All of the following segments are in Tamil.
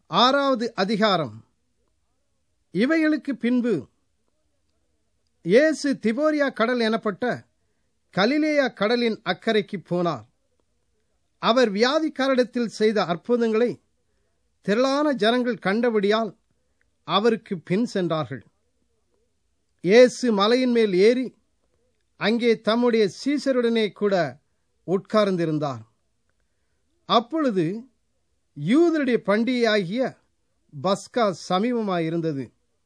ஆறாவது அதிகாரம் இவைகளுக்கு பின்பு இயேசு திபோரியா கடல் எனப்பட்ட கலிலேயா கடலின் அக்கறைக்கு போனார் அவர் வியாதிக்காரிடத்தில் செய்த அற்புதங்களை திரளான ஜனங்கள் கண்டபடியால் அவருக்கு பின் சென்றார்கள் இயேசு மலையின் மேல் ஏறி அங்கே தம்முடைய சீசருடனே கூட உட்கார்ந்திருந்தார் அப்பொழுது யூதருடைய பண்டிகையாகிய பஸ்கா சமீபமாயிருந்தது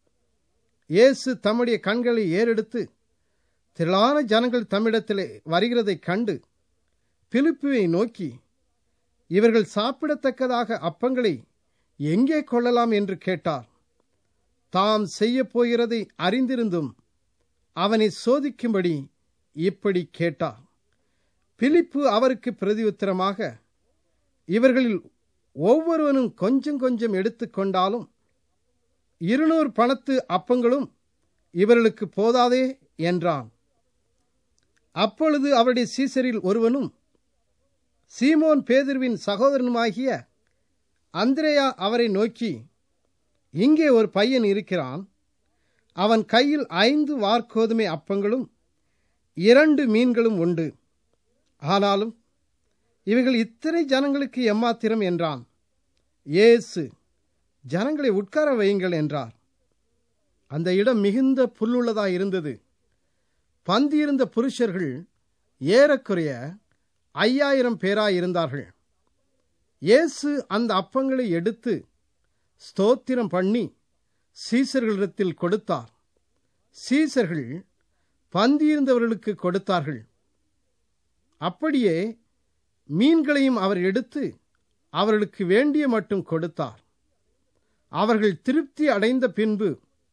இயேசு தம்முடைய கண்களை ஏறெடுத்து திரளான ஜனங்கள் தம்மிடத்திலே வருகிறதைக் கண்டு பிலிப்புவை நோக்கி இவர்கள் சாப்பிடத்தக்கதாக அப்பங்களை எங்கே கொள்ளலாம் என்று கேட்டார் தாம் செய்யப் போகிறதை அறிந்திருந்தும் அவனை சோதிக்கும்படி இப்படி கேட்டார் பிலிப்பு அவருக்கு பிரதியுத்தரமாக இவர்களில் ஒவ்வொருவனும் கொஞ்சம் கொஞ்சம் எடுத்துக்கொண்டாலும் இருநூறு பணத்து அப்பங்களும் இவர்களுக்கு போதாதே என்றான் அப்பொழுது அவருடைய சீசரில் ஒருவனும் சீமோன் பேதிர்வின் சகோதரனுமாகிய அந்திரேயா அவரை நோக்கி இங்கே ஒரு பையன் இருக்கிறான் அவன் கையில் ஐந்து வார்கோதுமை அப்பங்களும் இரண்டு மீன்களும் உண்டு ஆனாலும் இவைகள் இத்தனை ஜனங்களுக்கு எம்மாத்திரம் என்றான் இயேசு ஜனங்களை உட்கார வையுங்கள் என்றார் அந்த இடம் மிகுந்த புல்லுள்ளதாய் இருந்தது பந்தியிருந்த புருஷர்கள் ஏறக்குறைய ஐயாயிரம் பேராய் இருந்தார்கள் இயேசு அந்த அப்பங்களை எடுத்து ஸ்தோத்திரம் பண்ணி சீசர்களிடத்தில் கொடுத்தார் சீசர்கள் பந்தியிருந்தவர்களுக்கு கொடுத்தார்கள் அப்படியே மீன்களையும் அவர் எடுத்து அவர்களுக்கு வேண்டிய மட்டும் கொடுத்தார் அவர்கள் திருப்தி அடைந்த பின்பு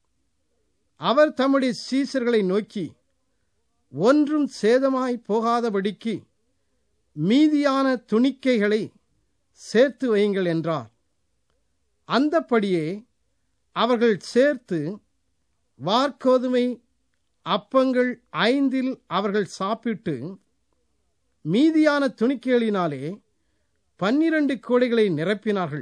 அவர் தம்முடைய சீசர்களை நோக்கி ஒன்றும் சேதமாய் போகாதபடிக்கு மீதியான துணிக்கைகளை சேர்த்து வையுங்கள் என்றார் அந்தப்படியே அவர்கள் சேர்த்து வார்கோதுமை அப்பங்கள் ஐந்தில் அவர்கள் சாப்பிட்டு மீதியான துணிக்கைகளினாலே பன்னிரண்டு கோடைகளை நிரப்பினார்கள்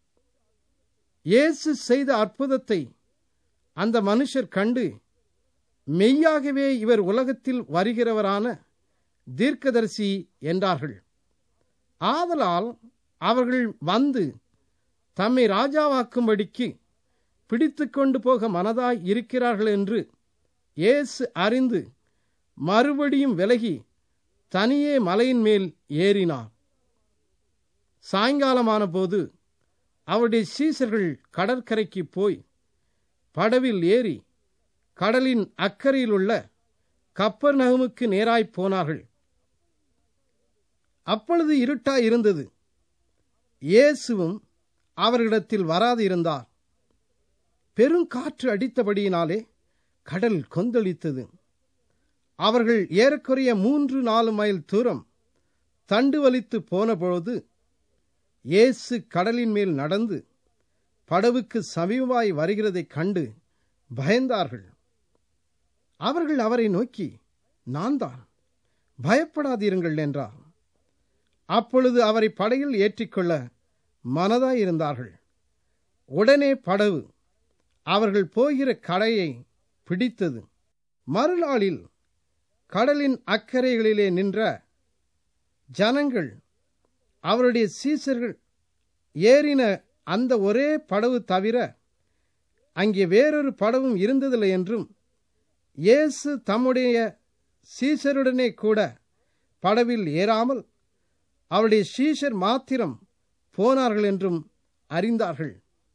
இயேசு செய்த அற்புதத்தை அந்த மனுஷர் கண்டு மெய்யாகவே இவர் உலகத்தில் வருகிறவரான தீர்க்கதரிசி என்றார்கள் ஆதலால் அவர்கள் வந்து தம்மை ராஜாவாக்கும்படிக்கு பிடித்து கொண்டு போக மனதாய் இருக்கிறார்கள் என்று இயேசு அறிந்து மறுபடியும் விலகி தனியே மலையின் மேல் ஏறினார் சாயங்காலமான போது அவருடைய சீசர்கள் கடற்கரைக்கு போய் படவில் ஏறி கடலின் அக்கறையில் உள்ள கப்பர் நகமுக்கு நேராய் போனார்கள் அப்பொழுது இருட்டாய் இருந்தது இயேசுவும் அவர்களிடத்தில் வராது இருந்தார் பெருங்காற்று அடித்தபடியினாலே கடல் கொந்தளித்தது அவர்கள் ஏறக்குறைய மூன்று நாலு மைல் தூரம் தண்டு வலித்து போனபொழுது இயேசு கடலின் மேல் நடந்து படவுக்கு சமீபமாய் வருகிறதைக் கண்டு பயந்தார்கள் அவர்கள் அவரை நோக்கி நான் தான் பயப்படாதீருங்கள் என்றார் அப்பொழுது அவரை படையில் ஏற்றிக்கொள்ள மனதாயிருந்தார்கள் உடனே படவு அவர்கள் போகிற கடையை பிடித்தது மறுநாளில் கடலின் அக்கறைகளிலே நின்ற ஜனங்கள் அவருடைய சீசர்கள் ஏறின அந்த ஒரே படவு தவிர அங்கே வேறொரு படவும் இருந்ததில்லை என்றும் இயேசு தம்முடைய சீசருடனே கூட படவில் ஏறாமல் அவருடைய சீஷர் மாத்திரம் போனார்கள் என்றும் அறிந்தார்கள்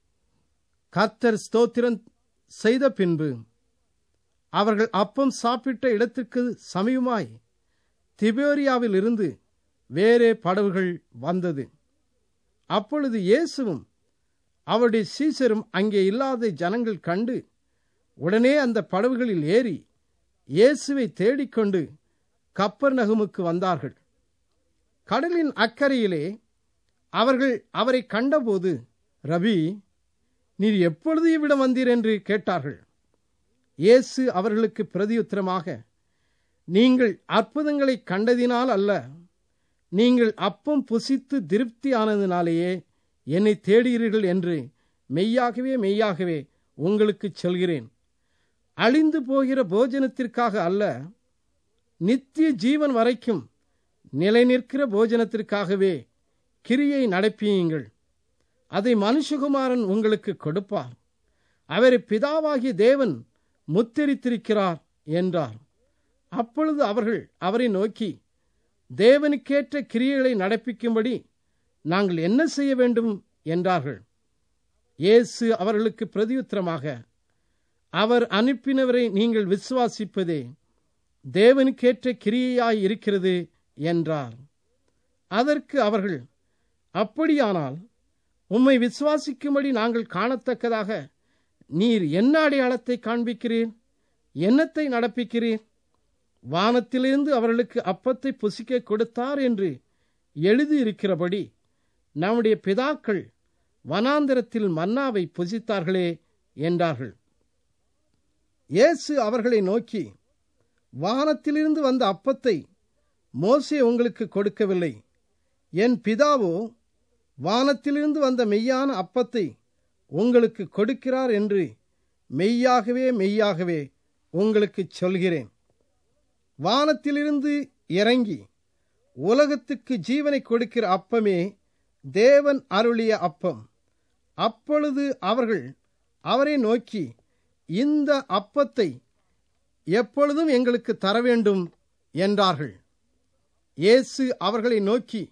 கத்தர் ஸ்தோத்திரம் செய்த பின்பு அவர்கள் அப்பம் சாப்பிட்ட இடத்திற்கு சமீபமாய் திபேரியாவில் இருந்து வேறே படவுகள் வந்தது அப்பொழுது இயேசுவும் அவருடைய சீசரும் அங்கே இல்லாத ஜனங்கள் கண்டு உடனே அந்த படவுகளில் ஏறி இயேசுவை தேடிக்கொண்டு கப்பர் நகுமுக்கு வந்தார்கள் கடலின் அக்கறையிலே அவர்கள் அவரை கண்டபோது ரவி நீர் எப்பொழுது இவ்விடம் வந்தீர் என்று கேட்டார்கள் இயேசு அவர்களுக்கு பிரதியுத்தரமாக நீங்கள் அற்புதங்களை கண்டதினால் அல்ல நீங்கள் அப்பம் புசித்து திருப்தி ஆனதினாலேயே என்னை தேடுகிறீர்கள் என்று மெய்யாகவே மெய்யாகவே உங்களுக்கு சொல்கிறேன் அழிந்து போகிற போஜனத்திற்காக அல்ல நித்திய ஜீவன் வரைக்கும் நிலைநிற்கிற போஜனத்திற்காகவே கிரியை நடப்பியுங்கள் அதை மனுஷகுமாரன் உங்களுக்கு கொடுப்பார் அவரை பிதாவாகிய தேவன் முத்திரித்திருக்கிறார் என்றார் அப்பொழுது அவர்கள் அவரை நோக்கி தேவனுக்கேற்ற கிரியைகளை நடப்பிக்கும்படி நாங்கள் என்ன செய்ய வேண்டும் என்றார்கள் இயேசு அவர்களுக்கு பிரதியுத்தரமாக அவர் அனுப்பினவரை நீங்கள் விசுவாசிப்பதே தேவனுக்கேற்ற கிரியையாய் இருக்கிறது என்றார் அதற்கு அவர்கள் அப்படியானால் உம்மை விசுவாசிக்கும்படி நாங்கள் காணத்தக்கதாக நீர் என்ன அடையாளத்தை காண்பிக்கிறீர் என்னத்தை நடப்பிக்கிறீர் வானத்திலிருந்து அவர்களுக்கு அப்பத்தை புசிக்க கொடுத்தார் என்று எழுதியிருக்கிறபடி நம்முடைய பிதாக்கள் வனாந்தரத்தில் மன்னாவை புசித்தார்களே என்றார்கள் இயேசு அவர்களை நோக்கி வானத்திலிருந்து வந்த அப்பத்தை மோசே உங்களுக்கு கொடுக்கவில்லை என் பிதாவோ வானத்திலிருந்து வந்த மெய்யான அப்பத்தை உங்களுக்கு கொடுக்கிறார் என்று மெய்யாகவே மெய்யாகவே உங்களுக்கு சொல்கிறேன் வானத்திலிருந்து இறங்கி உலகத்துக்கு ஜீவனை கொடுக்கிற அப்பமே தேவன் அருளிய அப்பம் அப்பொழுது அவர்கள் அவரை நோக்கி இந்த அப்பத்தை எப்பொழுதும் எங்களுக்கு தர வேண்டும் என்றார்கள் இயேசு அவர்களை நோக்கி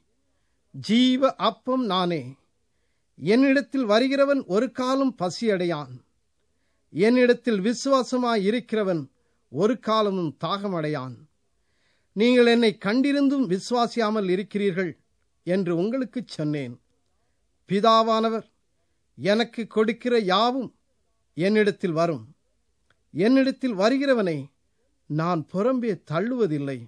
ஜீவ அப்பம் நானே என்னிடத்தில் வருகிறவன் ஒரு காலம் பசியடையான் என்னிடத்தில் விசுவாசமாய் இருக்கிறவன் ஒரு காலமும் தாகமடையான் நீங்கள் என்னை கண்டிருந்தும் விசுவாசியாமல் இருக்கிறீர்கள் என்று உங்களுக்கு சொன்னேன் பிதாவானவர் எனக்கு கொடுக்கிற யாவும் என்னிடத்தில் வரும் என்னிடத்தில் வருகிறவனை நான் புறம்பே தள்ளுவதில்லை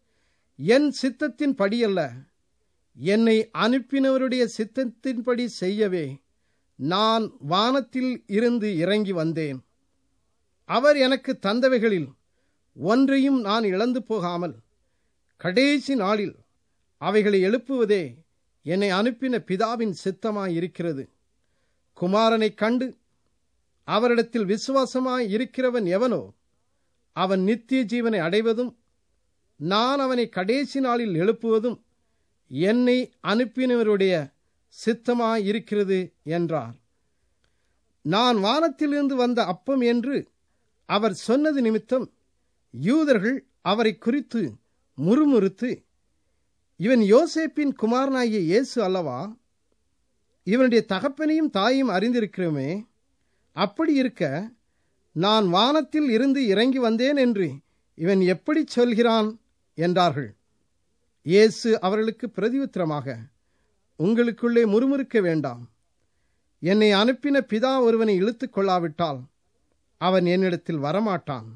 என் சித்தத்தின் படியல்ல என்னை அனுப்பினவருடைய சித்தத்தின்படி செய்யவே நான் வானத்தில் இருந்து இறங்கி வந்தேன் அவர் எனக்கு தந்தவைகளில் ஒன்றையும் நான் இழந்து போகாமல் கடைசி நாளில் அவைகளை எழுப்புவதே என்னை அனுப்பின பிதாவின் சித்தமாயிருக்கிறது குமாரனைக் கண்டு அவரிடத்தில் விசுவாசமாய் இருக்கிறவன் எவனோ அவன் நித்திய ஜீவனை அடைவதும் நான் அவனை கடைசி நாளில் எழுப்புவதும் என்னை அனுப்பினவருடைய சித்தமாயிருக்கிறது என்றார் நான் வானத்திலிருந்து வந்த அப்பம் என்று அவர் சொன்னது நிமித்தம் யூதர்கள் அவரை குறித்து முறுமுறுத்து இவன் யோசேப்பின் குமாரனாகிய இயேசு அல்லவா இவனுடைய தகப்பனையும் தாயும் அறிந்திருக்கிறோமே அப்படி இருக்க நான் வானத்தில் இருந்து இறங்கி வந்தேன் என்று இவன் எப்படி சொல்கிறான் என்றார்கள் இயேசு அவர்களுக்கு பிரதியுத்தரமாக உங்களுக்குள்ளே முறுமுறுக்க வேண்டாம் என்னை அனுப்பின பிதா ஒருவனை இழுத்துக் கொள்ளாவிட்டால் அவன் என்னிடத்தில் வரமாட்டான்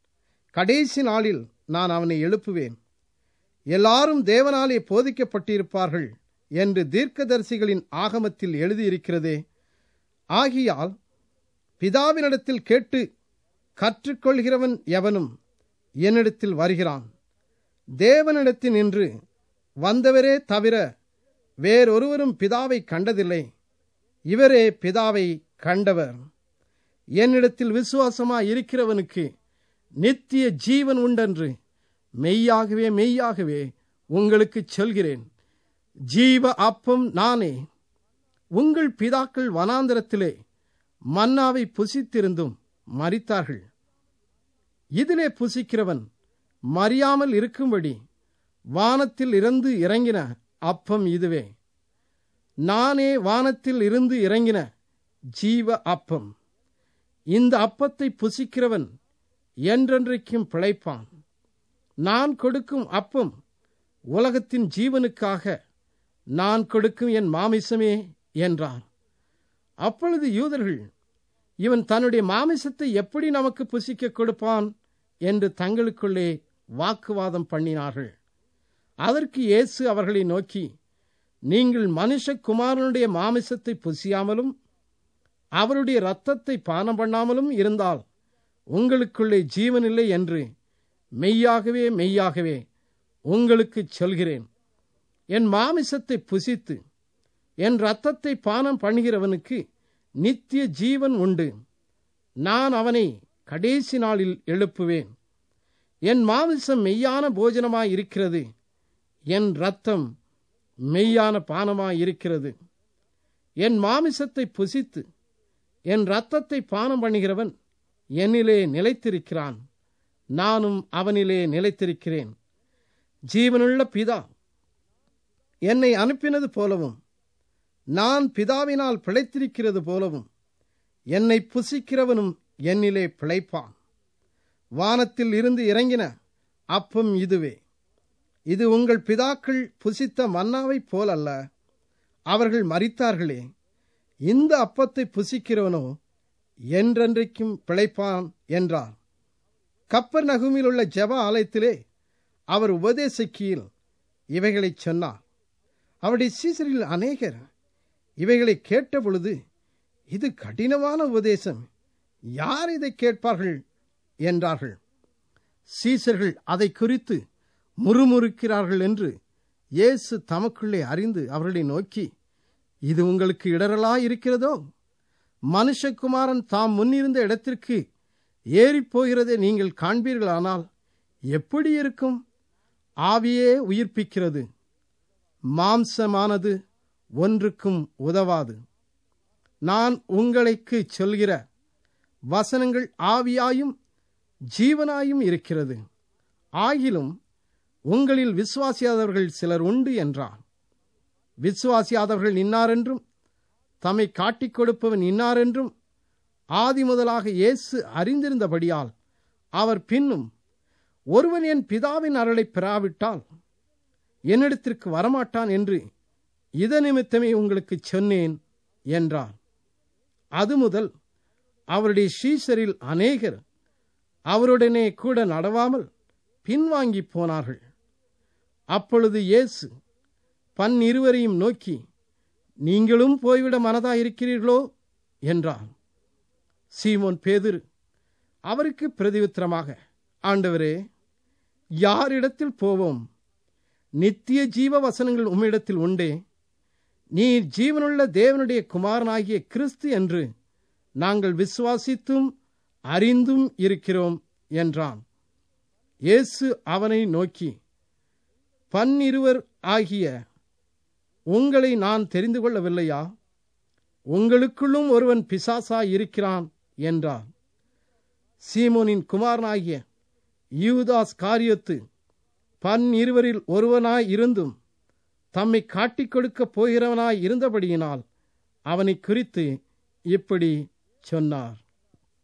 கடைசி நாளில் நான் அவனை எழுப்புவேன் எல்லாரும் தேவனாலே போதிக்கப்பட்டிருப்பார்கள் என்று தீர்க்கதரிசிகளின் ஆகமத்தில் எழுதியிருக்கிறதே ஆகியால் பிதாவினிடத்தில் கேட்டு கற்றுக்கொள்கிறவன் எவனும் என்னிடத்தில் வருகிறான் தேவனிடத்தில் நின்று வந்தவரே தவிர வேறொருவரும் பிதாவை கண்டதில்லை இவரே பிதாவை கண்டவர் என்னிடத்தில் விசுவாசமாய் இருக்கிறவனுக்கு நித்திய ஜீவன் உண்டென்று மெய்யாகவே மெய்யாகவே உங்களுக்கு சொல்கிறேன் ஜீவ அப்பம் நானே உங்கள் பிதாக்கள் வனாந்தரத்திலே மன்னாவை புசித்திருந்தும் மறித்தார்கள் இதிலே புசிக்கிறவன் மறியாமல் இருக்கும்படி வானத்தில் இருந்து இறங்கின அப்பம் இதுவே நானே வானத்தில் இருந்து இறங்கின ஜீவ அப்பம் இந்த அப்பத்தை புசிக்கிறவன் என்றென்றைக்கும் பிழைப்பான் நான் கொடுக்கும் அப்பம் உலகத்தின் ஜீவனுக்காக நான் கொடுக்கும் என் மாமிசமே என்றார் அப்பொழுது யூதர்கள் இவன் தன்னுடைய மாமிசத்தை எப்படி நமக்கு புசிக்க கொடுப்பான் என்று தங்களுக்குள்ளே வாக்குவாதம் பண்ணினார்கள் அதற்கு இயேசு அவர்களை நோக்கி நீங்கள் மனுஷகுமாரனுடைய மாமிசத்தை புசியாமலும் அவருடைய இரத்தத்தை பானம் பண்ணாமலும் இருந்தால் உங்களுக்குள்ளே ஜீவனில்லை என்று மெய்யாகவே மெய்யாகவே உங்களுக்கு சொல்கிறேன் என் மாமிசத்தை புசித்து என் இரத்தத்தை பானம் பண்ணுகிறவனுக்கு நித்திய ஜீவன் உண்டு நான் அவனை கடைசி நாளில் எழுப்புவேன் என் மாமிசம் மெய்யான போஜனமாய் இருக்கிறது என் ரத்தம் மெய்யான பானமாய் இருக்கிறது என் மாமிசத்தை புசித்து என் ரத்தத்தை பானம் பண்ணுகிறவன் என்னிலே நிலைத்திருக்கிறான் நானும் அவனிலே நிலைத்திருக்கிறேன் ஜீவனுள்ள பிதா என்னை அனுப்பினது போலவும் நான் பிதாவினால் பிழைத்திருக்கிறது போலவும் என்னை புசிக்கிறவனும் என்னிலே பிழைப்பான் வானத்தில் இருந்து இறங்கின அப்பம் இதுவே இது உங்கள் பிதாக்கள் புசித்த மன்னாவைப் போலல்ல அவர்கள் மறித்தார்களே இந்த அப்பத்தை புசிக்கிறவனோ என்றென்றைக்கும் பிழைப்பான் என்றார் கப்பர் நகுமில் உள்ள ஜெப ஆலயத்திலே அவர் உபதேசிக்கையில் இவைகளைச் சொன்னார் அவருடைய சீசரில் அநேகர் இவைகளை கேட்டபொழுது இது கடினமான உபதேசம் யார் இதை கேட்பார்கள் என்றார்கள் சீசர்கள் அதை குறித்து முறுமுறுக்கிறார்கள் என்று இயேசு தமக்குள்ளே அறிந்து அவர்களை நோக்கி இது உங்களுக்கு இடரலா இருக்கிறதோ மனுஷகுமாரன் தாம் முன்னிருந்த இடத்திற்கு ஏறிப் போகிறதை நீங்கள் காண்பீர்களானால் எப்படி இருக்கும் ஆவியே உயிர்ப்பிக்கிறது மாம்சமானது ஒன்றுக்கும் உதவாது நான் உங்களுக்கு சொல்கிற வசனங்கள் ஆவியாயும் ஜீவனாயும் இருக்கிறது ஆகிலும் உங்களில் விசுவாசியாதவர்கள் சிலர் உண்டு என்றார் விசுவாசியாதவர்கள் இன்னாரென்றும் தம்மை காட்டிக் கொடுப்பவன் இன்னாரென்றும் ஆதி முதலாக இயேசு அறிந்திருந்தபடியால் அவர் பின்னும் ஒருவன் என் பிதாவின் அருளை பெறாவிட்டால் என்னிடத்திற்கு வரமாட்டான் என்று இத நிமித்தமே உங்களுக்கு சொன்னேன் என்றார் அது முதல் அவருடைய ஸ்ரீசரில் அநேகர் அவருடனே கூட நடவாமல் பின்வாங்கி போனார்கள் அப்பொழுது இயேசு பன்னிருவரையும் நோக்கி நீங்களும் போய்விட மனதாயிருக்கிறீர்களோ என்றார் சீமோன் பேதிரு அவருக்கு பிரதியுத்தரமாக ஆண்டவரே யாரிடத்தில் போவோம் நித்திய ஜீவ வசனங்கள் உம்மிடத்தில் உண்டே நீர் ஜீவனுள்ள தேவனுடைய குமாரனாகிய கிறிஸ்து என்று நாங்கள் விசுவாசித்தும் அறிந்தும் இருக்கிறோம் என்றான் இயேசு அவனை நோக்கி பன்னிருவர் ஆகிய உங்களை நான் தெரிந்து கொள்ளவில்லையா உங்களுக்குள்ளும் ஒருவன் பிசாசா இருக்கிறான் என்றார் சீமோனின் குமாரனாகிய யூதாஸ் காரியத்து பன்னிருவரில் ஒருவனாய் இருந்தும் தம்மை காட்டிக் கொடுக்கப் போகிறவனாய் இருந்தபடியினால் அவனை குறித்து இப்படி சொன்னார்